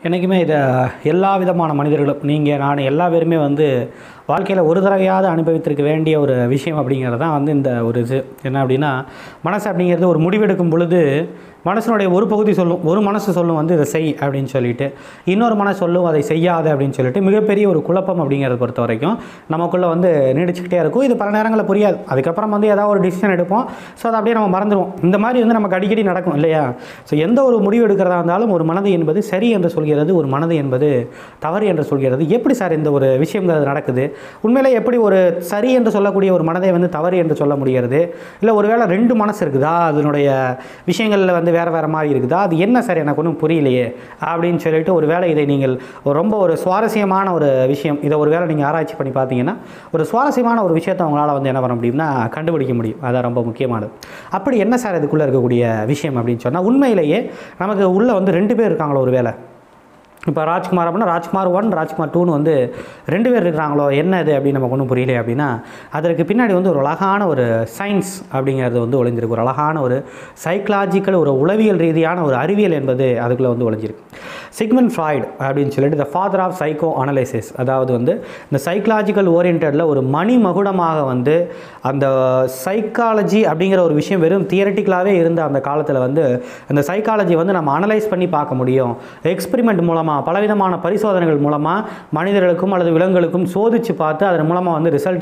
என்றைக்குமே இதை எல்லா விதமான மனிதர்களும் நீங்கள் நான் எல்லா பேருமே வந்து வாழ்க்கையில் ஒரு தடவையாவது அனுபவித்திருக்க வேண்டிய ஒரு விஷயம் அப்படிங்கிறது தான் வந்து இந்த ஒரு இது என்ன அப்படின்னா மனசு அப்படிங்கிறது ஒரு முடிவெடுக்கும் பொழுது மனசனுடைய ஒரு பகுதி சொல்லும் ஒரு மனசு சொல்லும் வந்து இதை செய் அப்படின்னு சொல்லிட்டு இன்னொரு மனசு சொல்லும் அதை செய்யாத அப்படின்னு சொல்லிட்டு மிகப்பெரிய ஒரு குழப்பம் அப்படிங்கிறத பொறுத்த வரைக்கும் நமக்குள்ளே வந்து நீடிச்சுக்கிட்டே இருக்கும் இது பல நேரங்களில் புரியாது அதுக்கப்புறம் வந்து ஏதாவது ஒரு டிசிஷன் எடுப்போம் ஸோ அதை அப்படியே நம்ம மறந்துடுவோம் இந்த மாதிரி வந்து நமக்கு அடிக்கடி நடக்கும் இல்லையா ஸோ எந்த ஒரு முடிவு எடுக்கிறதா இருந்தாலும் ஒரு மனது என்பது சரி என்று சொல்கிறது ஒரு மனது என்பது தவறு என்று சொல்கிறது எப்படி சார் இந்த ஒரு விஷயங்கிறது நடக்குது உண்மையிலே எப்படி ஒரு சரி என்று சொல்லக்கூடிய ஒரு மனதை வந்து தவறு என்று சொல்ல முடிகிறது இல்லை ஒருவேளை ரெண்டு மனசு இருக்குதா அதனுடைய விஷயங்களில் வந்து வேறு வேறு மாதிரி இருக்குதா அது என்ன சார் எனக்கு ஒன்றும் புரியலையே அப்படின்னு சொல்லிட்டு ஒரு வேளை இதை நீங்கள் ஒரு ரொம்ப ஒரு சுவாரஸ்யமான ஒரு விஷயம் இதை ஒரு வேளை நீங்கள் ஆராய்ச்சி பண்ணி பார்த்தீங்கன்னா ஒரு சுவாரஸ்யமான ஒரு விஷயத்தை உங்களால் வந்து என்ன பண்ண முடியும்னா கண்டுபிடிக்க முடியும் அதான் ரொம்ப முக்கியமானது அப்படி என்ன சார் இதுக்குள்ளே இருக்கக்கூடிய விஷயம் அப்படின்னு சொன்னால் உண்மையிலேயே நமக்கு உள்ளே வந்து ரெண்டு பேர் இருக்காங்களோ ஒரு வேளை இப்போ ராஜ்குமார் அப்படின்னா ராஜ்குமார் ஒன் ராஜ்குமார் டூன்னு வந்து ரெண்டு பேர் இருக்கிறாங்களோ என்ன இது அப்படின்னு நமக்கு ஒன்றும் புரியல அப்படின்னா அதற்கு பின்னாடி வந்து ஒரு அழகான ஒரு சயின்ஸ் அப்படிங்கிறது வந்து ஒளிஞ்சிருக்கு ஒரு அழகான ஒரு சைக்கலாஜிக்கல் ஒரு உளவியல் ரீதியான ஒரு அறிவியல் என்பது அதுக்குள்ளே வந்து ஒளிஞ்சிருக்கு சிக்மன் ஃப்ராய்டு அப்படின்னு சொல்லிட்டு the father of psychoanalysis அதாவது வந்து இந்த சைக்கலாஜிக்கல் ஓரியன்டில் ஒரு மணி மகுடமாக வந்து அந்த சைக்காலஜி அப்படிங்கிற ஒரு விஷயம் வெறும் தியரட்டிக்கலாகவே இருந்த அந்த காலத்தில் வந்து அந்த சைக்காலஜி வந்து நம்ம அனலைஸ் பண்ணி பார்க்க முடியும் எக்ஸ்பெரிமெண்ட் மூலமாக பலவிதமான பரிசோதனைகள் மூலமாக மனிதர்களுக்கும் அல்லது விலங்குகளுக்கும் சோதித்து பார்த்து அதன் மூலமாக வந்து ரிசல்ட்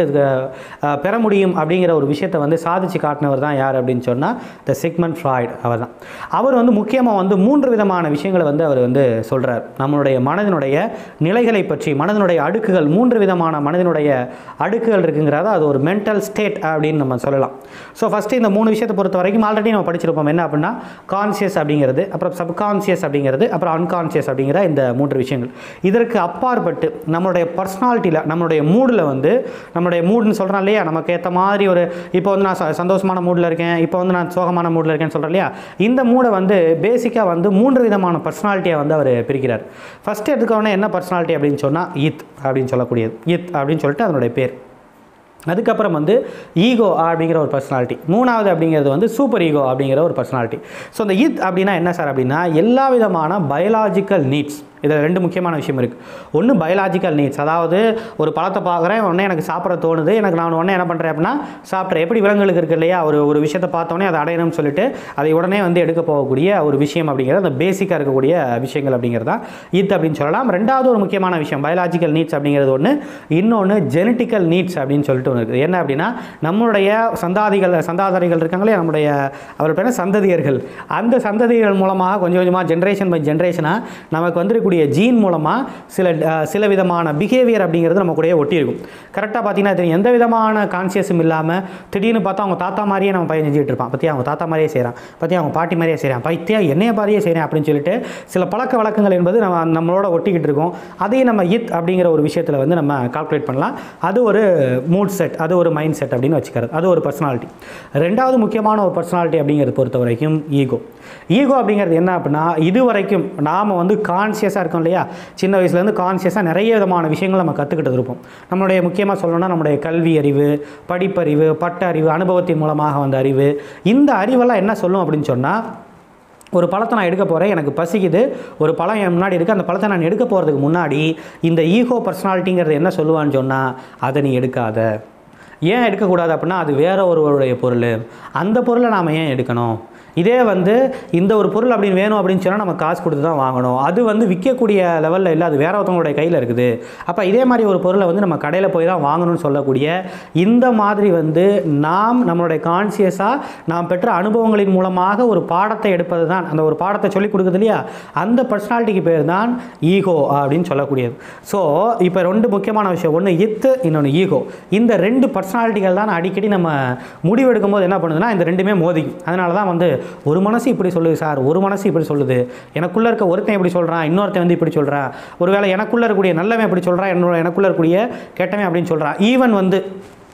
பெற முடியும் அப்படிங்கிற ஒரு விஷயத்தை வந்து சாதிச்சு காட்டினவர் தான் யார் அப்படின்னு சொன்னால் த சிக்மன் ஃப்ராய்ட் அவர் தான் அவர் வந்து முக்கியமாக வந்து மூன்று விதமான விஷயங்களை வந்து அவர் வந்து சொல்கிறார் நம்மளுடைய மனதினுடைய நிலைகளை பற்றி மனதினுடைய அடுக்குகள் மூன்று விதமான மனதினுடைய அடுக்குகள் இருக்குங்கிறத அது ஒரு மென்டல் ஸ்டேட் அப்படின்னு நம்ம சொல்லலாம் ஸோ ஃபஸ்ட்டு இந்த மூணு விஷயத்தை பொறுத்த வரைக்கும் ஆல்ரெடி நம்ம படிச்சிருப்போம் என்ன அப்படின்னா கான்சியஸ் அப்படிங்கிறது அப்புறம் சப்கான்சியஸ் அப்படிங்கிறது அப்புறம் அன்கான்சியஸ் அப்படிங்கிற இந்த மூன்று விஷயங்கள் இதற்கு அப்பாற்பட்டு நம்மளுடைய பர்சனாலிட்டியில் நம்மளுடைய மூடில் வந்து நம்மளுடைய மூடுன்னு சொல்கிறோம் இல்லையா நமக்கு ஏற்ற மாதிரி ஒரு இப்போ வந்து நான் ச- சந்தோஷமான மூடில் இருக்கேன் இப்போ வந்து நான் சோகமான மூடில் இருக்கேன்னு சொல்கிறேன் இல்லையா இந்த மூடை வந்து பேசிக்காக வந்து மூன்று விதமான பர்சனாலிட்டியை வந்து அவர் பிரிக்கிறார் ஃபஸ்ட்டு எடுத்துக்கோனே என்ன பர்சனாலிட்டி அப்படின்னு சொன்னால் இத் அப்படின்னு சொல்லக்கூடியது இத் அப்படின்னு சொல்லிட்டு அதனுடைய பேர் அதுக்கப்புறம் வந்து ஈகோ அப்படிங்கிற ஒரு பர்சனாலிட்டி மூணாவது அப்படிங்கிறது வந்து சூப்பர் ஈகோ அப்படிங்கிற ஒரு பர்சனாலிட்டி ஸோ இந்த இத் அப்படின்னா என்ன சார் அப்படின்னா எல்லா விதமான பயாலாஜிக்கல் நீட்ஸ் இதில் ரெண்டு முக்கியமான விஷயம் இருக்குது ஒன்று பயாலாஜிக்கல் நீட்ஸ் அதாவது ஒரு பழத்தை பார்க்குறேன் உடனே எனக்கு சாப்பிட தோணுது எனக்கு நான் உடனே என்ன பண்ணுறேன் அப்படின்னா சாப்பிட்றேன் எப்படி விலங்குகளுக்கு இருக்கு இல்லையா ஒரு ஒரு விஷயத்தை பார்த்தோன்னே அதை அடையணும்னு சொல்லிட்டு அதை உடனே வந்து எடுக்க போகக்கூடிய ஒரு விஷயம் அப்படிங்கிறது அந்த பேசிக்காக இருக்கக்கூடிய விஷயங்கள் அப்படிங்கிறது தான் இத் அப்படின்னு சொல்லலாம் ரெண்டாவது ஒரு முக்கியமான விஷயம் பயாலாஜிக்கல் நீட்ஸ் அப்படிங்கிறது ஒன்று இன்னொன்று ஜெனட்டிக்கல் நீட்ஸ் அப்படின்னு சொல்லிட்டு ஒன்று இருக்குது என்ன அப்படின்னா நம்மளுடைய சந்தாதிகள் சந்தாதாரிகள் இருக்காங்களே நம்முடைய அவர் பேர் என்ன? சந்ததியர்கள் அந்த சந்ததிகள் மூலமாக கொஞ்சம் கொஞ்சமாக ஜென்ரேஷன் பை ஜென்ரேஷனாக நமக்கு வந்திருக்கக்கூடிய ஜீன் மூலமாக சில அஹ், சில விதமான பிஹேவியர் அப்படிங்கிறது நம்ம கூடயே ஒட்டியிருக்கும் கரெக்டாக பார்த்தீங்கன்னா தெரியும் எந்த விதமான கான்சியஸும் இல்லாமல் திடீர்னு பார்த்தா அவங்க தாத்தா மாதிரியே நம்ம பையன் செஞ்சுட்டு இருப்பான் பற்றியா அவங்க தாத்தா மாதிரியே செய்கிறான் பற்றியா அவங்க பாட்டி மாதிரியே செய்கிறான் பைத்தியா என்னைய மாதிரியே செய்கிறேன் அப்படின்னு சொல்லிட்டு சில பழக்க வழக்கங்கள் என்பது நம்ம நம்மளோட ஒட்டிக்கிட்டு இருக்கோம் அதையும் நம்ம இத் அப்படிங்கிற ஒரு விஷயத்தில் வந்து நம்ம கால்குலேட் பண்ணலாம் அது ஒரு மூட் செட் அது ஒரு மைண்ட் செட் அப்படின்னு வச்சுக்கிறது அது ஒரு பர்சனாலிட்டி ரெண்டாவது முக்கியமான ஒரு பர்சனாலிட்டி அப்படிங்கிறது பொறுத்த வரைக்கும் ஈகோ ஈகோ அப்படிங்கிறது என்ன அப்படின்னா இது வரைக்கும் நாம் வந்து கான்சியஸாக இருக்கோம் இல்லையா சின்ன வயசுலேருந்து கான்சியஸாக நிறைய விதமான விஷயங்கள் நம்ம கற்றுக்கிட்டு இருப்போம் நம்மளுடைய முக்கியமாக சொல்லணும்னா நம்முடைய கல்வி அறிவு படிப்பறிவு பட்ட அறிவு அனுபவத்தின் மூலமாக வந்த அறிவு இந்த அறிவெல்லாம் என்ன சொல்லும் அப்படின்னு சொன்னால் ஒரு பழத்தை நான் எடுக்க போகிறேன் எனக்கு பசிக்குது ஒரு பழம் என் முன்னாடி இருக்குது அந்த பழத்தை நான் எடுக்க போகிறதுக்கு முன்னாடி இந்த ஈகோ பர்சனாலிட்டிங்கிறது என்ன சொல்லுவான்னு சொன்னால் அதை நீ எடுக்காத ஏன் எடுக்கக்கூடாது அப்படின்னா அது வேற ஒருவருடைய பொருள் அந்த பொருளை நாம் ஏன் எடுக்கணும் இதே வந்து இந்த ஒரு பொருள் அப்படின்னு வேணும் அப்படின்னு சொன்னால் நம்ம காசு கொடுத்து தான் வாங்கணும் அது வந்து விற்கக்கூடிய லெவலில் இல்லை அது வேற ஒருத்தவங்களுடைய கையில் இருக்குது அப்போ இதே மாதிரி ஒரு பொருளை வந்து நம்ம கடையில் போய் தான் வாங்கணும்னு சொல்லக்கூடிய இந்த மாதிரி வந்து நாம் நம்மளுடைய கான்சியஸாக நாம் பெற்ற அனுபவங்களின் மூலமாக ஒரு பாடத்தை எடுப்பது தான் அந்த ஒரு பாடத்தை சொல்லிக் கொடுக்குது இல்லையா அந்த பர்சனாலிட்டிக்கு பேர் தான் ஈகோ அப்படின்னு சொல்லக்கூடியது ஸோ இப்போ ரெண்டு முக்கியமான விஷயம் ஒன்று இத்து இன்னொன்று ஈகோ இந்த ரெண்டு பர்சனாலிட்டிகள் தான் அடிக்கடி நம்ம முடிவெடுக்கும் போது என்ன பண்ணுதுன்னா இந்த ரெண்டுமே மோதிக்கும் அதனால தான் வந்து ஒரு மனசு இப்படி சொல்லுது சார் ஒரு மனசு இப்படி சொல்லுது எனக்குள்ளே இருக்க ஒருத்தன் இப்படி சொல்கிறான் இன்னொருத்தன் வந்து இப்படி சொல்கிறான் ஒருவேளை எனக்குள்ளே இருக்கக்கூடிய நல்லவன் இப்படி சொல்கிறான் என்னோட எனக்குள்ளே இருக்கக்கூடிய கெட்டவன் அப்படின்னு சொல்கிறான் ஈவன் வந்து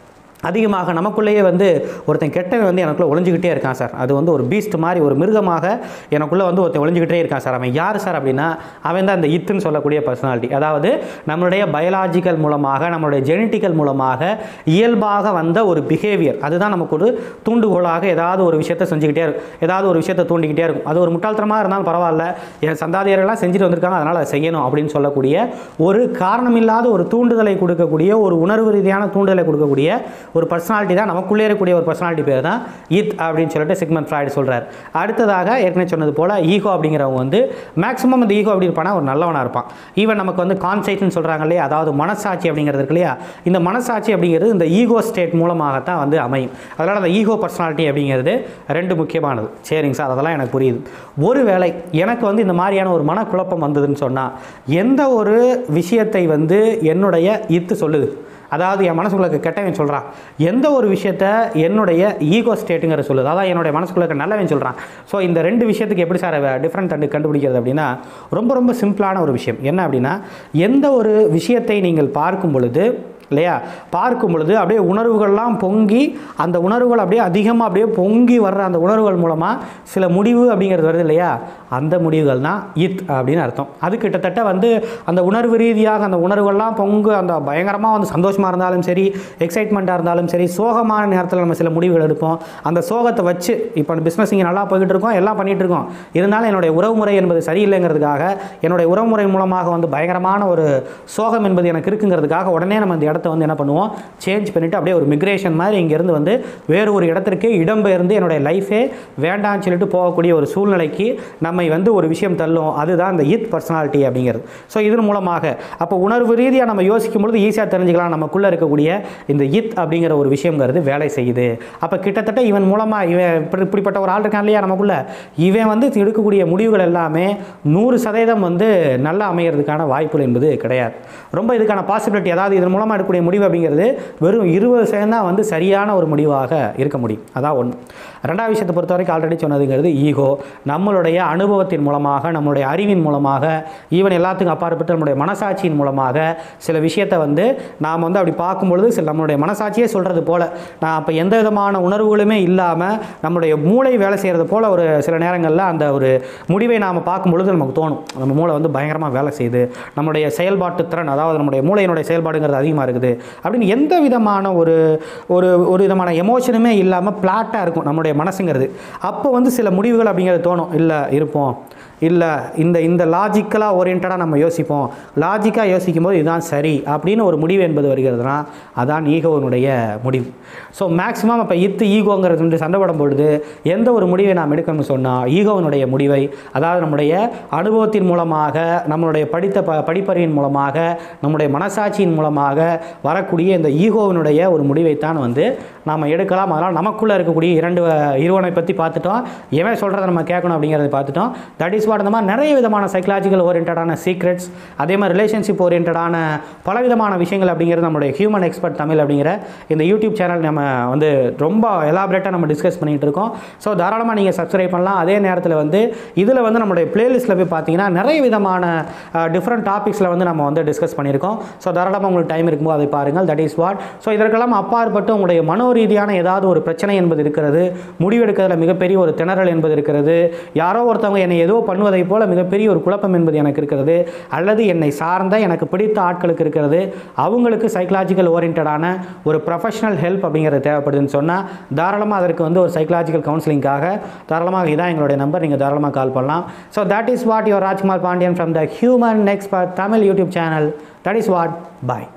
அதிகமாக நமக்குள்ளேயே வந்து ஒருத்தன் கெட்டவன் வந்து எனக்குள்ளே ஒளிஞ்சிக்கிட்டே இருக்கான் சார் அது வந்து ஒரு பீஸ்ட் மாதிரி ஒரு மிருகமாக எனக்குள்ளே வந்து ஒருத்தன் ஒளிஞ்சிக்கிட்டே இருக்கான் சார் அவன் யார் சார் அப்படின்னா அவன் தான் அந்த இத்துன்னு சொல்லக்கூடிய பர்சனாலிட்டி அதாவது நம்மளுடைய பயாலாஜிக்கல் மூலமாக நம்மளுடைய ஜெனட்டிக்கல் மூலமாக இயல்பாக வந்த ஒரு பிஹேவியர் அதுதான் நமக்கு ஒரு தூண்டுகோலாக ஏதாவது ஒரு விஷயத்தை செஞ்சுக்கிட்டே இருக்கும் ஏதாவது ஒரு விஷயத்தை தூண்டிக்கிட்டே இருக்கும் அது ஒரு முட்டாள்தனமாக இருந்தாலும் பரவாயில்ல என் சந்தாதியர்கள்லாம் செஞ்சுட்டு வந்திருக்காங்க அதனால் அதை செய்யணும் அப்படின்னு சொல்லக்கூடிய ஒரு காரணமில்லாத ஒரு தூண்டுதலை கொடுக்கக்கூடிய ஒரு உணர்வு ரீதியான தூண்டுதலை கொடுக்கக்கூடிய ஒரு பர்சனாலிட்டி தான் நமக்குள்ளே இருக்கக்கூடிய ஒரு பர்சனாலிட்டி பேர் தான் இத் அப்படின்னு சொல்லிட்டு சிக்மன் ஃப்ராய்டு சொல்கிறார் அடுத்ததாக ஏற்கனவே சொன்னது போல் ஈகோ அப்படிங்கிறவங்க வந்து மேக்ஸிமம் இந்த ஈகோ அப்படி இருப்பானா ஒரு நல்லவனாக இருப்பான் ஈவன் நமக்கு வந்து கான்சைட்னு சொல்கிறாங்க இல்லையா அதாவது மனசாட்சி அப்படிங்கிறது இருக்கு இல்லையா இந்த மனசாட்சி அப்படிங்கிறது இந்த ஈகோ ஸ்டேட் மூலமாகத்தான் வந்து அமையும் அதனால் அந்த ஈகோ பர்சனாலிட்டி அப்படிங்கிறது ரெண்டு முக்கியமானது சரிங்க சார் அதெல்லாம் எனக்கு புரியுது ஒருவேளை எனக்கு வந்து இந்த மாதிரியான ஒரு மனக்குழப்பம் வந்ததுன்னு சொன்னால் எந்த ஒரு விஷயத்தை வந்து என்னுடைய இத்து சொல்லுது அதாவது என் மனசுக்குள்ள இருக்க கெட்டவன் சொல்கிறான் எந்த ஒரு விஷயத்த என்னுடைய ஈகோ ஸ்டேட்டுங்கிற சொல்லுது அதான் என்னுடைய மனசுக்குள்ள இருக்க நல்லவன் சொல்கிறான் ஸோ இந்த ரெண்டு விஷயத்துக்கு எப்படி சார் டிஃப்ரெண்ட் கண்டு கண்டுபிடிக்கிறது அப்படின்னா ரொம்ப ரொம்ப சிம்பிளான ஒரு விஷயம் என்ன அப்படின்னா எந்த ஒரு விஷயத்தை நீங்கள் பார்க்கும் பொழுது இல்லையா பார்க்கும் பொழுது அப்படியே உணர்வுகள்லாம் பொங்கி அந்த உணர்வுகள் அப்படியே அதிகமாக அப்படியே பொங்கி வர்ற அந்த உணர்வுகள் மூலமாக சில முடிவு அப்படிங்கிறது வருது இல்லையா அந்த முடிவுகள் தான் இத் அப்படின்னு அர்த்தம் அது கிட்டத்தட்ட வந்து அந்த உணர்வு ரீதியாக அந்த உணர்வுகள்லாம் பொங்கு அந்த பயங்கரமாக வந்து சந்தோஷமாக இருந்தாலும் சரி எக்ஸைட்மெண்ட்டாக இருந்தாலும் சரி சோகமான நேரத்தில் நம்ம சில முடிவுகள் எடுப்போம் அந்த சோகத்தை வச்சு இப்போ பிஸ்னஸ் இங்கே நல்லா போய்கிட்டு இருக்கோம் எல்லாம் பண்ணிகிட்டு இருக்கோம் இருந்தாலும் என்னுடைய உறவுமுறை என்பது சரியில்லைங்கிறதுக்காக என்னுடைய உறவுமுறை மூலமாக வந்து பயங்கரமான ஒரு சோகம் என்பது எனக்கு இருக்குங்கிறதுக்காக உடனே நம்ம இந்த இடத்த வந்து என்ன பண்ணுவோம் சேஞ்ச் பண்ணிவிட்டு அப்படியே ஒரு மிக்ரேஷன் மாதிரி இங்கேருந்து வந்து வேறு ஒரு இடத்திற்கு இடம்பெயர்ந்து என்னுடைய லைஃபே வேண்டாம்னு சொல்லிட்டு போகக்கூடிய ஒரு சூழ்நிலைக்கு நம்மை வந்து ஒரு விஷயம் தள்ளும் அதுதான் இந்த இத் பர்சனாலிட்டி அப்படிங்கிறது ஸோ இதன் மூலமாக அப்போ உணர்வு ரீதியாக நம்ம யோசிக்கும் பொழுது ஈஸியாக தெரிஞ்சுக்கலாம் நமக்குள்ளே இருக்கக்கூடிய இந்த இத் அப்படிங்கிற ஒரு விஷயங்கிறது வேலை செய்யுது அப்போ கிட்டத்தட்ட இவன் மூலமாக இவன் இப்படி இப்படிப்பட்ட ஒரு ஆள் இருக்கான் இல்லையா நமக்குள்ள இவன் வந்து எடுக்கக்கூடிய முடிவுகள் எல்லாமே நூறு சதவீதம் வந்து நல்லா அமைகிறதுக்கான வாய்ப்புகள் என்பது கிடையாது ரொம்ப இதுக்கான பாசிபிலிட்டி அதாவது இதன் மூலமாக எடுக்கக்கூடிய முடிவு அப்படிங்கிறது வெறும் இருபது சதவீதம் தான் வந்து சரியான ஒரு முடிவாக இருக்க முடியும் அதான் ஒன்று ரெண்டாவது விஷயத்தை பொறுத்த வரைக்கும் ஆல்ரெடி சொன்னதுங்கிறது ஈகோ நம்மளுடைய அனுபவத்தின் மூலமாக நம்மளுடைய அறிவின் மூலமாக ஈவன் எல்லாத்துக்கும் அப்பாற்பட்டு நம்மளுடைய மனசாட்சியின் மூலமாக சில விஷயத்தை வந்து நாம் வந்து அப்படி பார்க்கும்பொழுது சில நம்மளுடைய மனசாட்சியே சொல்கிறது போல் நான் அப்போ எந்த விதமான உணர்வுகளுமே இல்லாமல் நம்மளுடைய மூளை வேலை செய்கிறது போல் ஒரு சில நேரங்களில் அந்த ஒரு முடிவை நாம் பார்க்கும் பொழுது நமக்கு தோணும் நம்ம மூளை வந்து பயங்கரமாக வேலை செய்யுது நம்மளுடைய செயல்பாட்டு திறன் அதாவது நம்முடைய மூளையினுடைய செயல்பாடுங்கிறது அதிகமாக இருக்குது அப்படின்னு எந்த விதமான ஒரு ஒரு ஒரு விதமான எமோஷனுமே இல்லாமல் பிளாட்டாக இருக்கும் நம்மளுடைய மனசுங்கிறது அப்போ வந்து சில முடிவுகள் அப்படிங்கிறது தோணும் இல்லை இருப்போம் இல்லை இந்த இந்த லாஜிக்கலாக ஓரியன்டாக நம்ம யோசிப்போம் லாஜிக்காக யோசிக்கும் போது இதுதான் சரி அப்படின்னு ஒரு முடிவு என்பது வருகிறதுனா அதான் ஈகோவினுடைய முடிவு ஸோ மேக்ஸிமம் இப்போ இத்து ஈகோங்கிறது வந்து சண்டை போடும் பொழுது எந்த ஒரு முடிவை நாம் எடுக்கணும்னு சொன்னால் ஈகோவினுடைய முடிவை அதாவது நம்முடைய அனுபவத்தின் மூலமாக நம்மளுடைய படித்த ப படிப்பறிவின் மூலமாக நம்முடைய மனசாட்சியின் மூலமாக வரக்கூடிய இந்த ஈகோவினுடைய ஒரு முடிவைத்தான் வந்து நாம் எடுக்கலாம் அதனால் நமக்குள்ளே இருக்கக்கூடிய இரண்டு இருவனை பற்றி பார்த்துட்டோம் எவன் சொல்கிறத நம்ம கேட்கணும் அப்படிங்கிறத பார்த்துட்டோம் தட் இஸ் வாட் இந்த மாதிரி நிறைய விதமான சைக்கலாஜிக்கல் ஓரியன்டான சீக்ரெட்ஸ் அதே மாதிரி ரிலேஷன்ஷிப் ஓரியன்டான பல விதமான விஷயங்கள் அப்படிங்கிறது நம்மளுடைய ஹியூமன் எக்ஸ்பர்ட் தமிழ் அப்படிங்கிற இந்த யூடியூப் சேனல் நம்ம வந்து ரொம்ப எலாபரேட்டாக நம்ம டிஸ்கஸ் பண்ணிகிட்டு இருக்கோம் ஸோ தாராளமாக நீங்கள் சப்ஸ்கிரைப் பண்ணலாம் அதே நேரத்தில் வந்து இதில் வந்து நம்மளுடைய பிளேலிஸ்ட்டில் போய் பார்த்தீங்கன்னா நிறைய விதமான டிஃப்ரெண்ட் டாபிக்ஸில் வந்து நம்ம வந்து டிஸ்கஸ் பண்ணியிருக்கோம் ஸோ தாராளமாக உங்களுக்கு டைம் இருக்கும்போது அதை பாருங்கள் தட் இஸ் வாட் ஸோ இதற்கெல்லாம் அப்பாற்பட்டு உங்களுடைய மனோ ரீதியான ஏதாவது ஒரு பிரச்சனை என்பது இருக்கிறது முடிவெடுக்கிறதுல மிகப்பெரிய ஒரு திணறல் என்பது இருக்கிறது யாரோ ஒருத்தவங்க என்னை ஏதோ பண்ணுவதை போல மிகப்பெரிய ஒரு குழப்பம் என்பது எனக்கு இருக்கிறது அல்லது என்னை சார்ந்த எனக்கு பிடித்த ஆட்களுக்கு இருக்கிறது அவங்களுக்கு சைக்கலாஜிக்கல் ஓரியன்டான ஒரு ப்ரொஃபஷனல் ஹெல்ப் அப்படிங்கிறது தேவைப்படுதுன்னு சொன்னால் தாராளமாக அதற்கு வந்து ஒரு சைக்கலாஜிக்கல் கவுன்சிலிங்காக தாராளமாக இதான் எங்களுடைய நம்பர் நீங்கள் தாராளமாக கால் பண்ணலாம் so that is what your Rajkumar Pandian from the human expert Tamil YouTube channel that is what bye